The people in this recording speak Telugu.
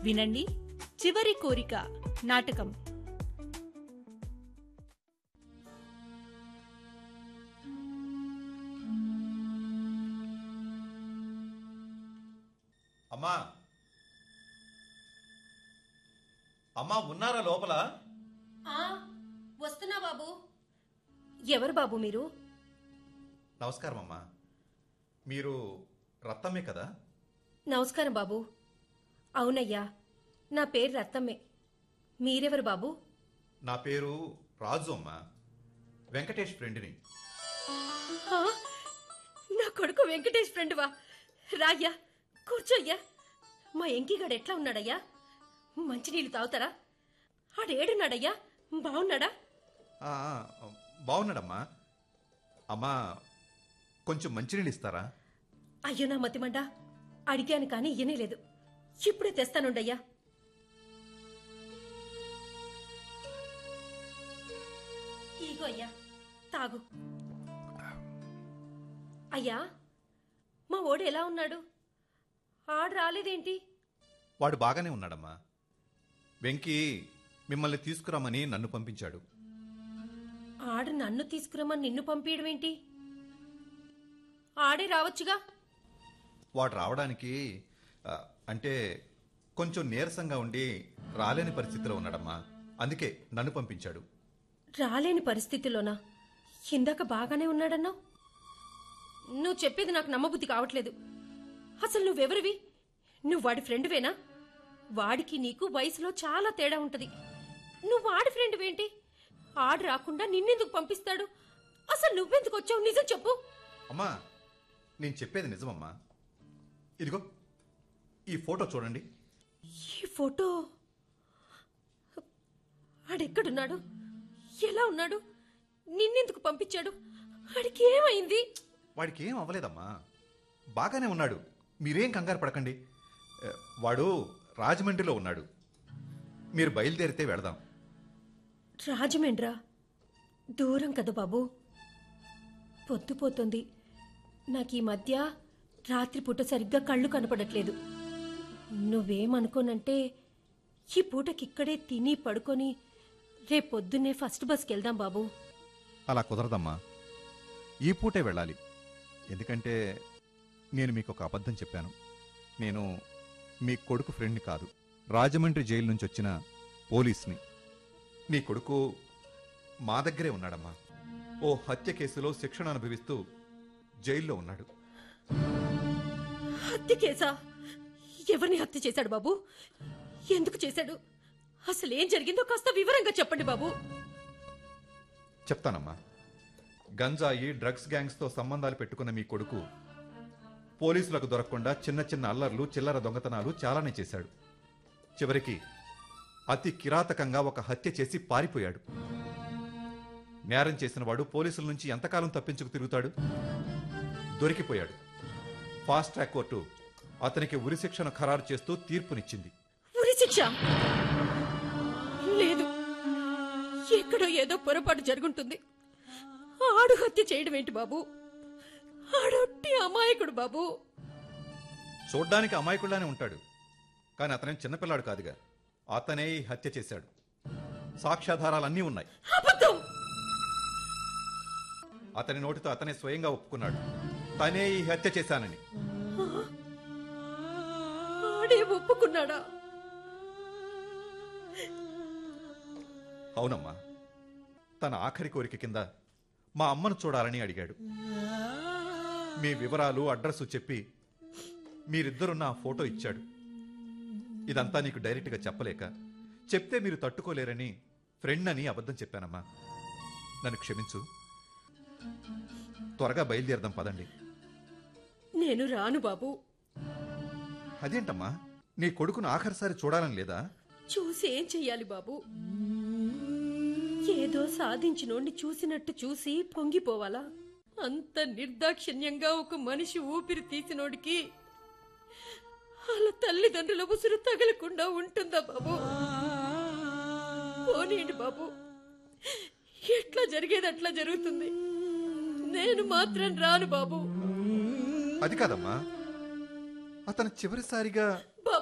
వినండి చివరి కోరిక నాటకం అమ్మా అమ్మా ఉన్నారా లోపల ఆ వస్తున్నా బాబు ఎవరు బాబు మీరు నమస్కారం అమ్మా మీరు రత్తమ్మే కదా నమస్కారం బాబు అవునయ్యా నా పేరు రత్తమ్మే మీరెవరు బాబు నా పేరు రాజు అమ్మా వెంకటేష్ ఫ్రెండ్ని ఆ, నా కొడుకు వెంకటేష్ ఫ్రెండ్వా రాయ్యా కూర్చోయ్యా మా ఎంకిగాడు ఎట్లా ఉన్నాడయ్యా మంచినీళ్ళు తాగుతారా ఆడేడున్నాడయ్యా బాగున్నాడా ఆ, ఆ, బాగున్నాడమ్మా అమ్మా కొంచెం మంచినీళ్ళు ఇస్తారా అయ్యో నా మతిమండ అడిగాను కానీ ఇయ్యనే లేదు ఇప్పుడే తెస్తానుండయ్యా ఇగో అయ్యా తాగు అయ్యా మా ఓడు ఎలా ఉన్నాడు ఆడు రాలేదేంటి వాడు బాగానే ఉన్నాడమ్మా వెంకీ మిమ్మల్ని తీసుకురమ్మని నన్ను పంపించాడు ఆడు నన్ను తీసుకురమ్మని నిన్ను పంపించడం ఏంటి ఆడే రావచ్చుగా వాడు రావడానికి ఆ, అంటే కొంచెం నీరసంగా ఉండి రాలేని పరిస్థితిలో ఉన్నాడమ్మా అందుకే నన్ను పంపించాడు రాలేని పరిస్థితిలోనా ఇందాక బాగానే ఉన్నాడన్నావు నువ్వు చెప్పేది నాకు నమ్మబుద్ధి కావట్లేదు అసలు నువ్వెవరివి నువ్వు వాడి ఫ్రెండ్వేనా వాడికి నీకు వయసులో చాలా తేడా ఉంటది నువ్వు వాడి ఫ్రెండ్ ఏంటి ఆడు రాకుండా నిన్నెందుకు పంపిస్తాడు అసలు నువ్వెందుకు వచ్చావు నిజం చెప్పు అమ్మా నేను చెప్పేది నిజమమ్మా ఇదిగో ఈ ఫోటో చూడండి ఈ ఫోటో ఆడెక్కడున్నాడు ఎలా ఉన్నాడు నిన్నెందుకు పంపించాడు ఆడికి ఏమైంది వాడికి ఏం అవ్వలేదమ్మా బాగానే ఉన్నాడు మీరేం కంగారు పడకండి ఏ, వాడు రాజమండ్రిలో ఉన్నాడు మీరు బయలుదేరితే వెళదాం రాజమండ్రా దూరం కదా బాబు పొద్దుపోతుంది నాకు ఈ మధ్య రాత్రిపూట సరిగ్గా కళ్ళు కనపడట్లేదు నువ్వేమనుకోనంటే ఈ పూటకిక్కడే తిని పడుకొని రేపొద్దున్నే ఫస్ట్ బస్కి వెళ్దాం బాబు అలా కుదరదమ్మా ఈ పూటే వెళ్ళాలి ఎందుకంటే నేను మీకు ఒక అబద్ధం చెప్పాను నేను మీ కొడుకు ఫ్రెండ్ని కాదు రాజమండ్రి జైలు నుంచి వచ్చిన పోలీస్ని నీ కొడుకు మా దగ్గరే ఉన్నాడమ్మా ఓ హత్య కేసులో శిక్షణ అనుభవిస్తూ జైల్లో ఉన్నాడు హత్య కేసా ఎవరిని హత్య చేశాడు బాబు ఎందుకు చేశాడు అసలు ఏం జరిగిందో కాస్త వివరంగా చెప్పండి బాబు చెప్తానమ్మా గంజాయి డ్రగ్స్ గ్యాంగ్స్తో సంబంధాలు పెట్టుకున్న మీ కొడుకు పోలీసులకు దొరకకుండా చిన్న చిన్న అల్లర్లు చిల్లర దొంగతనాలు చాలానే చేశాడు చివరికి అతి కిరాతకంగా ఒక హత్య చేసి పారిపోయాడు నేరం చేసిన వాడు పోలీసుల నుంచి ఎంతకాలం తప్పించుకు తిరుగుతాడు దొరికిపోయాడు ఫాస్ట్ ట్రాక్ కోర్టు అతనికి ఉరిశిక్షను ఖరారు చేస్తూ తీర్పునిచ్చింది ఉరి శిక్ష లేదు ఎక్కడో ఏదో పొరపాటు జరుగుంటుంది ఆడు హత్య చేయడం ఏంటి బాబు ఆడొట్టి అమాయకుడు బాబు చూడ్డానికి అమాయకుల్లానే ఉంటాడు కానీ అతనేం చిన్నపిల్లాడు కాదుగా అతనే ఈ హత్య చేశాడు సాక్ష్యాధారాలన్నీ ఉన్నాయి అబద్ధం అతని నోటితో అతనే స్వయంగా ఒప్పుకున్నాడు తనే ఈ హత్య చేశానని ఆడే ఒప్పుకున్నాడా అవునమ్మా తన ఆఖరి కోరిక కింద మా అమ్మను చూడాలని అడిగాడు మీ వివరాలు అడ్రస్ చెప్పి మీరిద్దరున్న ఆ ఫోటో ఇచ్చాడు ఇదంతా నీకు డైరెక్ట్గా చెప్పలేక చెప్తే మీరు తట్టుకోలేరని ఫ్రెండ్ అని అబద్ధం చెప్పానమ్మా నన్ను క్షమించు త్వరగా బయలుదేరదాం పదండి నేను రాను బాబు అదేంటమ్మా నీ కొడుకును ఆఖరిసారి చూడాలని లేదా చూసి ఏం చెయ్యాలి బాబు ఏదో సాధించినోడిని చూసినట్టు చూసి పొంగిపోవాలా అంత నిర్దాక్షిణ్యంగా ఒక మనిషి ఊపిరి తీసినోడికి వాళ్ళ తల్లిదండ్రుల ఉసురు తగలకుండా ఉంటుందా బాబు పోనీయండి బాబు ఎట్లా జరిగేది అట్లా జరుగుతుంది నేను మాత్రం రాను బాబు అది కాదమ్మా అతను చివరిసారిగా